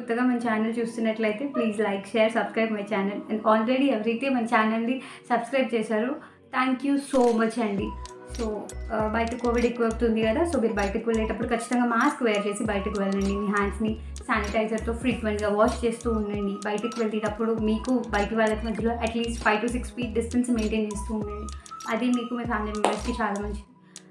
కొత్తగా మన ఛానల్ చూస్తున్నట్లయితే please like share subscribe my channel and already ఎవరైతే మన ఛానల్ని సబ్స్క్రైబ్ చేశారో థ్యాంక్ యూ సో మచ్ అండి సో ఆ, బయట కోవిడ్ ఎక్కువ అవుతుంది కదా సో మీరు బయటకు వెళ్ళేటప్పుడు ఖచ్చితంగా మాస్క్ వేర్ చేసి బయటకు వెళ్ళండి మీ హ్యాండ్స్ని శానిటైజర్తో ఫ్రీక్వెంట్గా వాష్ చేస్తూ ఉండండి బయటకు వెళ్ళేటప్పుడు మీకు బయట వాళ్ళకి మధ్యలో at least five to six feet distance maintain చేస్తూ ఉండండి అది మీకు మీ ఫ్యామిలీ మెంబర్స్కి చాలా మంచిది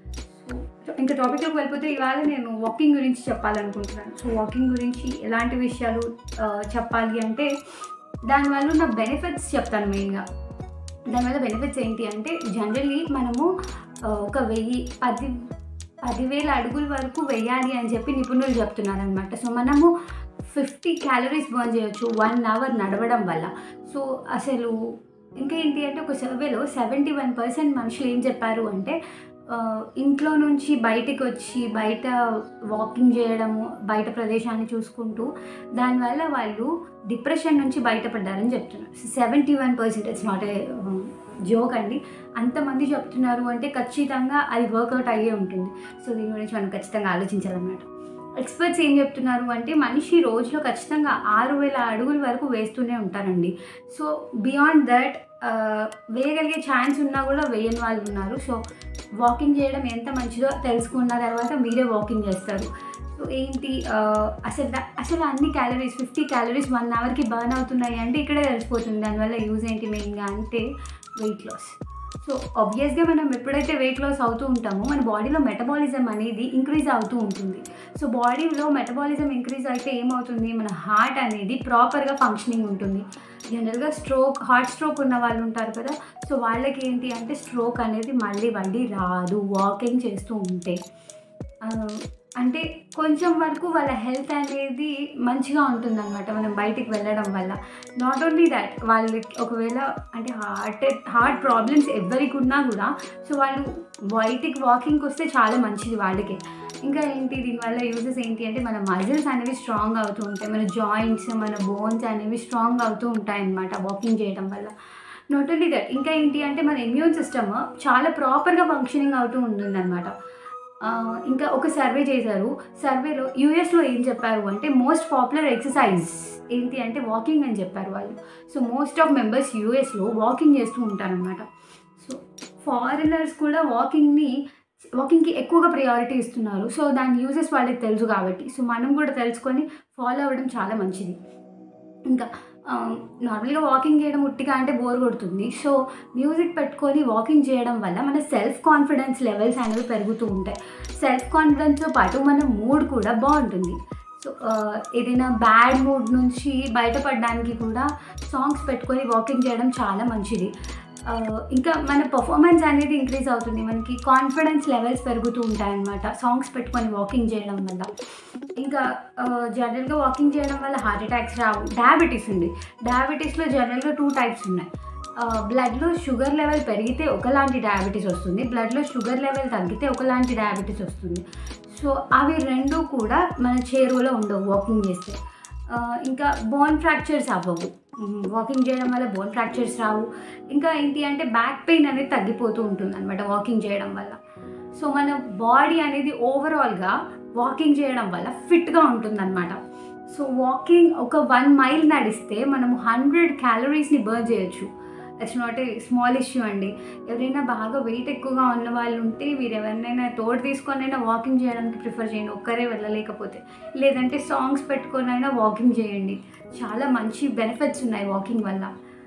సో ఇంకా టాపిక్లోకి వెళ్ళిపోతే ఇవాళ నేను వాకింగ్ గురించి చెప్పాలనుకుంటున్నాను సో వాకింగ్ గురించి ఎలాంటి విషయాలు ఆ, చెప్పాలి అంటే దానివల్ల ఉన్న బెనిఫిట్స్ చెప్తాను మెయిన్గా దానివల్ల బెనిఫిట్స్ ఏంటి అంటే జనరల్లీ మనము ఆ, ఒక వెయ్యి పది పదివేల అడుగుల వరకు వెయ్యాలి అని చెప్పి నిపుణులు చెప్తున్నారు అనమాట సో మనము ఫిఫ్టీ క్యాలరీస్ బర్న్ చేయొచ్చు వన్ అవర్ నడవడం వల్ల సో అసలు ఇంకా ఏంటి అంటే ఒక సర్వేలో సెవెంటీ వన్ పర్సెంట్ మనుషులు ఏం చెప్పారు అంటే ఆ, ఇంట్లో నుంచి బయటికి వచ్చి బయట వాకింగ్ చేయడము బయట ప్రదేశాన్ని చూసుకుంటూ దానివల్ల వాళ్ళు డిప్రెషన్ నుంచి బయటపడ్డారని చెప్తున్నారు seventy one percent it's not a joke అండి అంతమంది చెప్తున్నారు అంటే ఖచ్చితంగా అది వర్కౌట్ అయ్యే ఉంటుంది సో దీని గురించి మనం ఖచ్చితంగా ఆలోచించాలన్నమాట ఎక్స్పర్ట్స్ ఏం చెప్తున్నారు అంటే మనిషి రోజులో ఖచ్చితంగా ఆరు వేల అడుగుల వరకు వేస్తూనే ఉంటారండి సో బియాండ్ దట్ వేయగలిగే ఛాన్స్ ఉన్నా కూడా వేయని వాళ్ళు ఉన్నారు సో వాకింగ్ చేయడం ఎంత మంచిదో తెలుసుకున్న తర్వాత మీరే వాకింగ్ చేస్తారు సో ఏంటి ఆ, అసలు దా- అసలు అన్ని క్యాలరీస్ ఫిఫ్టీ క్యాలరీస్ వన్ అవర్కి బర్న్ అవుతున్నాయి అంటే ఇక్కడే తెలిసిపోతుంది దానివల్ల యూజ్ ఏంటి మెయిన్గా అంటే వెయిట్ లాస్ సో ఆబ్వియస్గా మనం ఎప్పుడైతే వెయిట్ లాస్ అవుతూ ఉంటామో మన బాడీలో మెటబాలిజం అనేది ఇంక్రీజ్ అవుతూ ఉంటుంది సో బాడీలో మెటబాలిజం ఇంక్రీజ్ అయితే ఏమవుతుంది మన హార్ట్ అనేది ప్రాపర్గా ఫంక్షనింగ్ ఉంటుంది జనరల్గా స్ట్రోక్ హార్ట్ స్ట్రోక్ ఉన్న వాళ్ళు ఉంటారు కదా సో వాళ్ళకి ఏంటి అంటే స్ట్రోక్ అనేది మళ్ళీ మళ్ళీ రాదు వాకింగ్ చేస్తూ ఉంటే ఆ, అంటే కొంచెం వరకు వాళ్ళ హెల్త్ అనేది మంచిగా ఉంటుందన్నమాట మనం బయటికి వెళ్ళడం వల్ల నాట్ ఓన్లీ దాట్ వాళ్ళకి ఒకవేళ అంటే హార్ట్ హార్ట్ ప్రాబ్లమ్స్ ఎవరికి ఉన్నా కూడా సో వాళ్ళు బయటికి వాకింగ్కి వస్తే చాలా మంచిది వాళ్ళకి ఇంకా ఏంటి దీనివల్ల యూజెస్ ఏంటి అంటే మన మజిల్స్ అనేవి స్ట్రాంగ్ అవుతూ ఉంటాయి మన జాయింట్స్ మన బోన్స్ అనేవి స్ట్రాంగ్ అవుతూ ఉంటాయి అన్నమాట వాకింగ్ చేయడం వల్ల నాట్ ఓన్లీ దట్ ఇంకా ఏంటి అంటే మన ఇమ్యూన్ సిస్టమ్ చాలా ప్రాపర్గా ఫంక్షనింగ్ అవుతూ ఉంటుందన్నమాట ఆ, ఇంకా ఒక సర్వే చేశారు సర్వేలో యూఎస్లో ఏం చెప్పారు అంటే మోస్ట్ పాపులర్ ఎక్సర్సైజ్ ఏంటి అంటే వాకింగ్ అని చెప్పారు వాళ్ళు సో మోస్ట్ ఆఫ్ మెంబర్స్ యూఎస్లో వాకింగ్ చేస్తూ ఉంటారనమాట సో ఫారినర్స్ కూడా వాకింగ్ని వాకింగ్కి ఎక్కువగా ప్రయారిటీ ఇస్తున్నారు సో దాని యూజెస్ వాళ్ళకి తెలుసు కాబట్టి సో మనం కూడా తెలుసుకొని ఫాలో అవ్వడం చాలా మంచిది ఇంకా నార్మల్గా వాకింగ్ చేయడం ఉట్టిగా అంటే బోర్ కొడుతుంది సో మ్యూజిక్ పెట్టుకొని వాకింగ్ చేయడం వల్ల మన సెల్ఫ్ కాన్ఫిడెన్స్ లెవెల్స్ అనేవి పెరుగుతూ ఉంటాయి సెల్ఫ్ కాన్ఫిడెన్స్తో పాటు మన మూడ్ కూడా బాగుంటుంది సో ఆ, ఏదైనా బ్యాడ్ మూడ్ నుంచి బయటపడడానికి కూడా సాంగ్స్ పెట్టుకొని వాకింగ్ చేయడం చాలా మంచిది ఆ, ఇంకా మన పర్ఫార్మెన్స్ అనేది ఇంక్రీజ్ అవుతుంది మనకి కాన్ఫిడెన్స్ లెవెల్స్ పెరుగుతూ ఉంటాయి అన్నమాట సాంగ్స్ పెట్టుకొని వాకింగ్ చేయడం వల్ల ఇంకా జనరల్గా వాకింగ్ చేయడం వల్ల హార్ట్ అటాక్స్ రావు డయాబెటీస్ ఉంది డయాబెటీస్లో జనరల్గా టూ టైప్స్ ఉన్నాయి బ్లడ్లో షుగర్ లెవెల్ పెరిగితే ఒకలాంటి డయాబెటీస్ వస్తుంది బ్లడ్లో షుగర్ లెవెల్ తగ్గితే ఒకలాంటి డయాబెటీస్ వస్తుంది సో అవి రెండు కూడా మన చేరువలో ఉండవు వాకింగ్ చేస్తే ఆ, ఇంకా బోన్ ఫ్రాక్చర్స్ అవ్వవు వాకింగ్ చేయడం వల్ల బోన్ ఫ్రాక్చర్స్ రావు ఇంకా ఏంటి అంటే బ్యాక్ పెయిన్ అనేది తగ్గిపోతూ ఉంటుంది అనమాట వాకింగ్ చేయడం వల్ల సో మన బాడీ అనేది ఓవరాల్గా వాకింగ్ చేయడం వల్ల ఫిట్గా ఉంటుందన్నమాట సో వాకింగ్ ఒక వన్ మైల్ నడిస్తే మనము హండ్రెడ్ క్యాలరీస్ని బర్న్ చేయొచ్చు it's not a small issue అండి ఎవరైనా బాగా వెయిట్ ఎక్కువగా ఉన్న వాళ్ళు ఉంటే మీరు ఎవరినైనా తోడు తీసుకొని అయినా వాకింగ్ చేయడానికి ప్రిఫర్ చేయండి ఒక్కరే వెళ్ళలేకపోతే లేదంటే సాంగ్స్ పెట్టుకొని అయినా వాకింగ్ చేయండి చాలా మంచి బెనిఫిట్స్ ఉన్నాయి వాకింగ్ వల్ల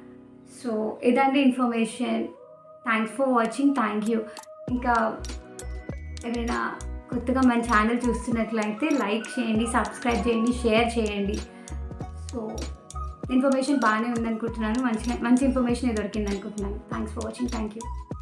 సో ఇదండి information thanks for watching thank you ఇంకా ఎవరైనా కొత్తగా మన ఛానల్ చూస్తున్నట్లయితే లైక్ చేయండి సబ్స్క్రైబ్ చేయండి షేర్ చేయండి సో ఇన్ఫర్మేషన్ బాగానే ఉందనుకుంటున్నాను మంచి మంచి ఇన్ఫర్మేషన్ దొరికింది అనుకుంటున్నాను thanks for watching thank you